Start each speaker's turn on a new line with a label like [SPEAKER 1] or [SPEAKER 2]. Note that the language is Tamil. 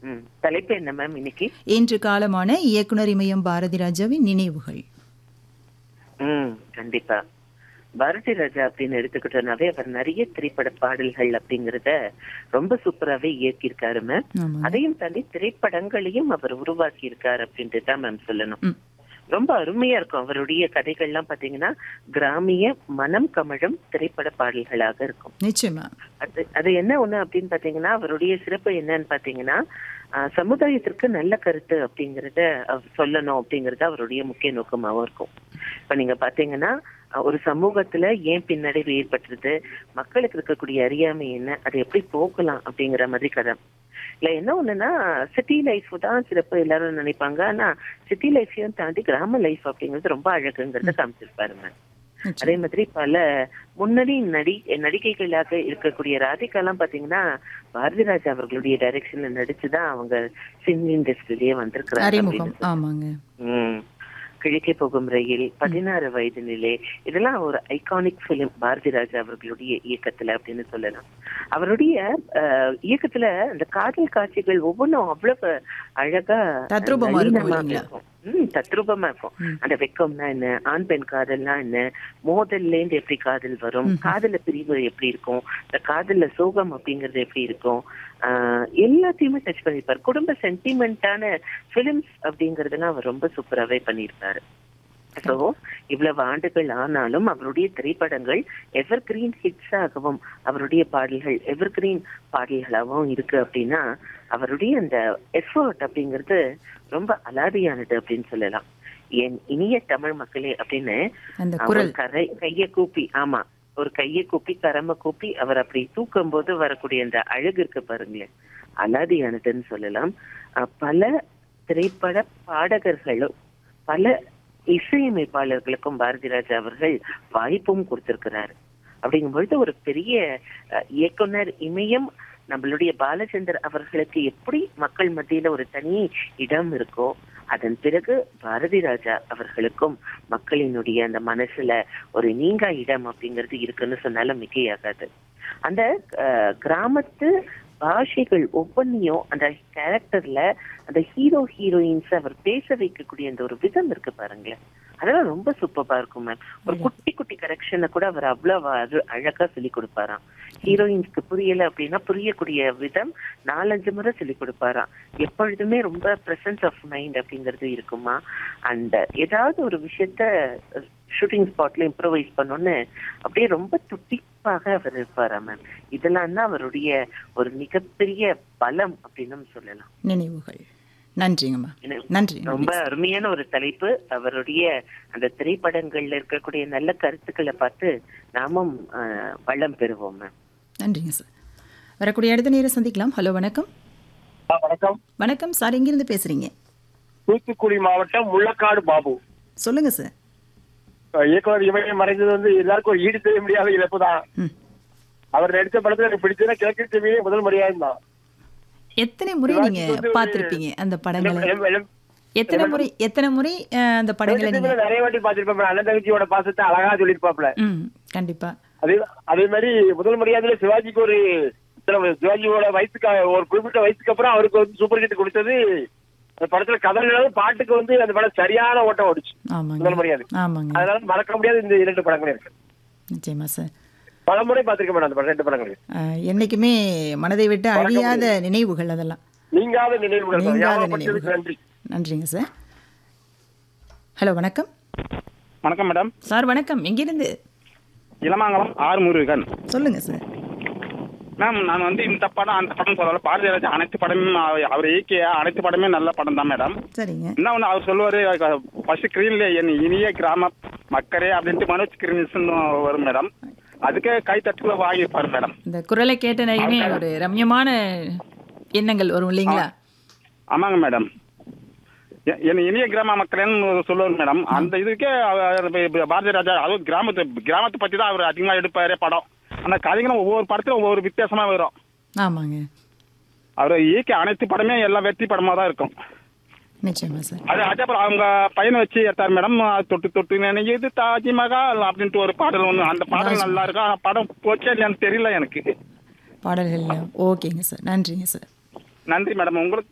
[SPEAKER 1] ம் தலைப்பு என்ன மேம் இன்னைக்கு
[SPEAKER 2] இன்று காலமான இயக்குனர் இமயம் பாரதி ராஜாவின் நினைவுகள்
[SPEAKER 1] ம் கண்டிப்பா பாரதி ராஜா அப்படின்னு எடுத்துக்கிட்டோம்னாவே அவர் நிறைய திரைப்பட பாடல்கள் அப்படிங்கறத ரொம்ப சூப்பராவே இயக்கியிருக்காரு மேம்
[SPEAKER 2] ஆமாங்க
[SPEAKER 1] அதையும் தாண்டி திரைப்படங்களையும் அவர் உருவாக்கி இருக்காரு அப்படின்ட்டு தான் மேம் சொல்லணும்
[SPEAKER 2] ம்.
[SPEAKER 1] ரொம்ப அருமையா இருக்கும் அவருடைய கதைகள்லாம் பாத்தீங்கன்னா கிராமிய மனம் கமழும் திரைப்பட பாடல்களாக இருக்கும்
[SPEAKER 2] நிச்சயமா
[SPEAKER 1] அது அது என்ன ஒண்ணு அப்படின்னு பாத்தீங்கன்னா அவருடைய சிறப்பு என்னன்னு பாத்தீங்கன்னா ஆஹ், சமுதாயத்திற்கு நல்ல கருத்து அப்படிங்கறத அவர் சொல்லணும் அப்படிங்கறது அவருடைய முக்கிய நோக்கமாவும் இருக்கும் இப்ப நீங்க பாத்தீங்கன்னா அஹ், ஒரு சமூகத்துல ஏன் பின்னடைவு ஏற்பட்டுருது மக்களுக்கு இருக்கக்கூடிய அறியாமை என்ன அதை எப்படி போக்கலாம் அப்படிங்கிற மாதிரி கதை இல்ல என்ன ஒண்ணுன்னா சிட்டி லைஃப் தான் சிறப்பு எல்லாரும் நினைப்பாங்க ஆனா சிட்டி லைஃபையும் தாண்டி கிராம லைஃப் அப்படிங்கிறது ரொம்ப அழகுங்கிறத காமிச்சிருப்பாருங்க
[SPEAKER 2] நிச்சயம்.
[SPEAKER 1] அதே மாதிரி பல முன்னணி நடி நடிகைகளாக இருக்கக்கூடிய ராதிகா எல்லாம் பாத்தீங்கன்னா பாரதி ராஜா அவர்களுடைய டைரக்ஷன்ல நடிச்சுதான் அவங்க சினி இண்டஸ்ட்ரியிலேயே வந்திருக்கிறாங்க
[SPEAKER 2] அறிமுகம்
[SPEAKER 1] அப்படின்னு
[SPEAKER 2] ஆமாங்க
[SPEAKER 1] ம். கிழக்கே போகும் ரயில் பதினாறு வயது நிலை இதெல்லாம் ஒரு ஐகானிக் பிலிம் பாரதி ராஜா அவர்களுடைய இயக்கத்துல அப்படின்னு சொல்லலாம் அவருடைய அஹ், இயக்கத்துல அந்த காதல் காட்சிகள் ஒவ்வொன்றும் அவ்வளவு அழகா
[SPEAKER 2] தத்ரூபமா இருக்கும்
[SPEAKER 1] நளினமா
[SPEAKER 2] இல்லைங்களா?
[SPEAKER 1] இருக்கும். ம் தத்ரூபமா இருக்கும்
[SPEAKER 2] ம்.
[SPEAKER 1] அந்த வெக்கம்னா என்ன ஆண் பெண் காதல்னா என்ன மோதல்ல இருந்து எப்படி காதல் வரும் காதல பிரிவு எப்படி இருக்கும் இந்த காதல்ல சோகம் அப்படிங்கறது எப்படி இருக்கும் ஆஹ் எல்லாத்தையுமே டச் பண்ணிருப்பாரு குடும்ப சென்டிமெண்டான பிலிம்ஸ் அப்படிங்கறதெல்லாம் அவர் ரொம்ப சூப்பராவே பண்ணியிருப்பாரு சோ இவ்வளவு ஆண்டுகள் ஆனாலும் அவருடைய திரைப்படங்கள் எவர் கிரீன் ஹிட்ஸ் ஆகவும் அவருடைய பாடல்கள் எவர் கிரீன் பாடல்களாகவும் இருக்கு அப்படின்னா அவருடைய அந்த எஃபர்ட் அப்படிங்கிறது ரொம்ப அலாதியானது அப்படின்னு சொல்லலாம் என் இனிய தமிழ் மக்களே அப்படின்னு
[SPEAKER 2] அந்த
[SPEAKER 1] அவர்
[SPEAKER 2] குரல்
[SPEAKER 1] கரை கைய கூப்பி ஆமா ஒரு கைய கூப்பி கரம கூப்பி அவர் அப்படி தூக்கும் போது வரக்கூடிய அந்த அழகு இருக்கு பாருங்களேன் அலாதியானதுன்னு சொல்லலாம் அஹ் பல திரைப்பட பாடகர்களும் பல இசையமைப்பாளர்களுக்கும் பாரதி ராஜா அவர்கள் வாய்ப்பும் கொடுத்திருக்கிறாரு அப்படிங்கும் பொழுது ஒரு பெரிய அஹ், இயக்குனர் இமயம் நம்மளுடைய பாலச்சந்தர் அவர்களுக்கு எப்படி மக்கள் மத்தியில ஒரு தனி இடம் இருக்கோ அதன் பிறகு பாரதி ராஜா அவர்களுக்கும் மக்களினுடைய அந்த மனசுல ஒரு நீங்கா இடம் அப்படிங்கிறது இருக்குன்னு சொன்னாலும் மிகையாகாது அந்த அஹ், கிராமத்து பாஷைகள் ஒவ்வொன்றையும் அந்த கேரக்டர்ல அந்த ஹீரோ ஹீரோயின்ஸ் அவர் பேச வைக்கக்கூடிய அந்த ஒரு விதம் இருக்கு பாருங்களேன் அதெல்லாம் ரொம்ப சூப்பரா இருக்கும் மேம் ஒரு குட்டி குட்டி கரெக்ஷனை கூட அவர் அவ்வளவு அழ- அழகா சொல்லி கொடுப்பாராம் ஹீரோயின்ஸ்க்கு புரியல அப்படின்னா புரியக்கூடிய விதம் நாலஞ்சு முறை சொல்லி கொடுப்பாராம் எப்பொழுதுமே ரொம்ப பிரசன்ஸ் ஆஃப் மைண்ட் அப்படிங்கிறது இருக்குமா அண்ட் ஏதாவது ஒரு விஷயத்த ஷூட்டிங் ஸ்பாட்ல இம்ப்ரவைஸ் பண்ணோன்னு அப்படியே ரொம்ப துட்டிப்பாக அவர் இருப்பாரா மேம் இதெல்லாம் தான் அவருடைய ஒரு மிகப்பெரிய பலம் அப்படின்னு சொல்லலாம்
[SPEAKER 2] நினைவுகள் நன்றிங்கம்மா
[SPEAKER 1] என்ன-
[SPEAKER 2] நன்றி
[SPEAKER 1] ரொம்ப அருமையான ஒரு தலைப்பு அவருடைய அந்த திரைப்படங்கள்ல இருக்கக்கூடிய நல்ல கருத்துக்களை பார்த்து நாமும் ஆஹ், வளம் பெறுவோம் மேம்
[SPEAKER 2] நன்றிங்க சார் வரக்கூடிய அடுத்த நேரம் சந்திக்கலாம் ஹலோ வணக்கம்
[SPEAKER 3] ஆ, வணக்கம்
[SPEAKER 2] வணக்கம் சார் எங்கிருந்து பேசுறீங்க
[SPEAKER 3] தூத்துக்குடி மாவட்டம் முள்ளக்காடு பாபு
[SPEAKER 2] சொல்லுங்க சார்
[SPEAKER 3] அஹ் இயக்குனர் இமயம் மறைந்தது வந்து எல்லாருக்கும் ஒரு ஈடு செய்ய முடியாத இழப்பு தான்
[SPEAKER 2] ம்
[SPEAKER 3] அவர் நடித்த படத்துல எனக்கு பிடிச்சதுன்னா கிழக்கு டிவியே முதல் முறையாக தான்
[SPEAKER 2] எத்தனை முறை
[SPEAKER 3] சிவாஜி
[SPEAKER 2] நீங்க
[SPEAKER 3] வந்து ஒரு-
[SPEAKER 2] பார்த்திருப்பீங்க அந்த படங்களை
[SPEAKER 3] எம்- எம்-
[SPEAKER 2] எத்தனை முறை எத்தனை முறை அஹ், அந்த படங்களை
[SPEAKER 3] கிழக்கு
[SPEAKER 2] நீங்க
[SPEAKER 3] டிவில நிறைய வாட்டி பார்த்திருப்பேன் அண்ணன் தங்கச்சியோட பாசத்தை அழகா சொல்லியிருப்பாப்ல
[SPEAKER 2] ம் கண்டிப்பா
[SPEAKER 3] அதே அதே மாதிரி முதல் மரியாதையில சிவாஜிக்கு ஒரு இத்தனை சிவாஜியோட வயசுக்கு ஒரு குறிப்பிட்ட வயசுக்கு அப்புறம் அவருக்கு வந்து சூப்பர் ஹிட் கொடுத்தது அந்த படத்துல கதை இல்லாத பாட்டுக்கு வந்து அந்த படம் சரியான ஓட்டம் ஓடிச்சு
[SPEAKER 2] ஆமாங்க
[SPEAKER 3] முதல் மரியாதை
[SPEAKER 2] ஆமாங்க
[SPEAKER 3] அதனால மறக்க முடியாத இந்த இரண்டு படங்களும் இருக்கு
[SPEAKER 2] நிச்சயமா சார்
[SPEAKER 3] பல முறை பார்த்திருக்க மேடம் அந்த படம் ரெண்டு படங்கள்
[SPEAKER 2] அஹ், என்னைக்குமே மனதை விட்டு அழியாத நினைவுகள் அதெல்லாம்
[SPEAKER 3] நீங்காத நினைவுகள்
[SPEAKER 2] நீங்காத
[SPEAKER 3] ஞாபகப்படுத்தியதுக்கு
[SPEAKER 2] நினைவுகள்
[SPEAKER 3] நன்றி
[SPEAKER 2] நன்றிங்க சார் ஹலோ வணக்கம்
[SPEAKER 4] வணக்கம் மேடம்
[SPEAKER 2] சார் வணக்கம் எங்கிருந்து
[SPEAKER 4] இளமாங்கலம் ஆர் முருகன்
[SPEAKER 2] சொல்லுங்க சார்
[SPEAKER 4] மேம் நான் வந்து இந்த படம் அந்த படம் சொல்லல பாரதி ராஜா அனைத்து படமும் அவ- அவர் இயக்கிய அனைத்து படமே நல்ல படம் தான் மேடம்
[SPEAKER 2] சரிங்க
[SPEAKER 4] என்ன ஒன்று அவர் சொல்லுவாரு ஃபர்ஸ்ட் ஸ்க்ரீன்ல என் இனிய கிராம மக்களே அப்படின்ட்டு மனோஜ் கிரீன்ஸ் வரும் மேடம் அதுக்கு கை தட்டுல வாங்கியிருப்பாரு மேடம்
[SPEAKER 2] இந்த குரலை கேட்ட நகையுமே ஒரு ரம்யமான எண்ணங்கள் வரும் இல்லைங்களா
[SPEAKER 4] ஆமாங்க மேடம் எ- என் இனிய கிராம மக்களேன்னு சொல்லுவார் மேடம் அந்த இதுக்கே அவர் ப- பாரதி ராஜா அதுவும் கிராமத்து கிராமத்தை பத்தி தான் அவர் அதிகமாக எடுப்பாரு படம் அந்த கதைகளும் ஒவ்வொரு படத்திலும் ஒவ்வொரு வித்தியாசமா வரும்
[SPEAKER 2] ஆமாங்க
[SPEAKER 4] அவர் இயக்கிய அனைத்து படமே எல்லாம் வெற்றி படமா தான் இருக்கும்
[SPEAKER 2] நிச்சயமா சார்
[SPEAKER 4] அது அதுக்கப்புறம் அவங்க பையனை வச்சு எடுத்தார் மேடம் தொட்டு தொட்டு நினைக்கிறது தாஜ்மஹால் அப்படின்ட்டு ஒரு பாடல் ஒன்று அந்த பாடல் நல்லா இருக்கும் ஆனா படம் போச்சே இல்லையான்னு தெரியல எனக்கு
[SPEAKER 2] பாடல்கள் ஓகேங்க சார் நன்றிங்க சார்
[SPEAKER 4] நன்றி மேடம் உங்களுக்கு